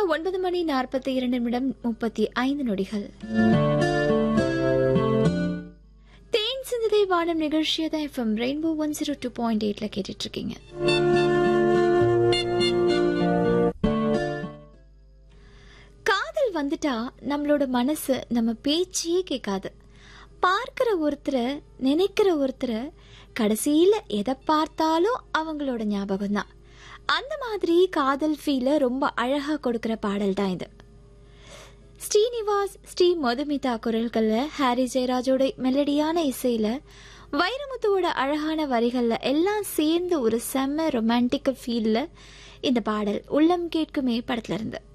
ஒன்பது மணி நாற்பத்தி இரண்டு நிமிடம் முப்பத்தி ஐந்து நொடிகள் தேன் சிந்ததை வானம் நிகழ்ச்சியை தான் FM rainbow one zero two point எயிட்ல கேட்டுட்டு இருக்கீங்க காதல் வந்துட்டா நம்மளோட மனசு நம்ம பேச்சையே கேட்காது பார்க்கிற ஒருத்தரை நினைக்கிற ஒருத்தரை கடைசியில எதை பார்த்தாலும் அவங்களோட ஞாபகம் தான் அந்த மாதிரி காதல் ஃபீல ரொம்ப அழகா கொடுக்கிற பாடல் தான் இது ஸ்ரீனிவாஸ் ஸ்ரீ மதுமிதா குரல்களில் ஹாரி ஜெயராஜோட மெலடியான இசையில வைரமுத்துவோட அழகான வரிகள்ல எல்லாம் சேர்ந்து ஒரு செம்ம ரொமான்டிக் ஃபீல்ல இந்த பாடல் உள்ளம் கேட்குமே படத்துல இருந்து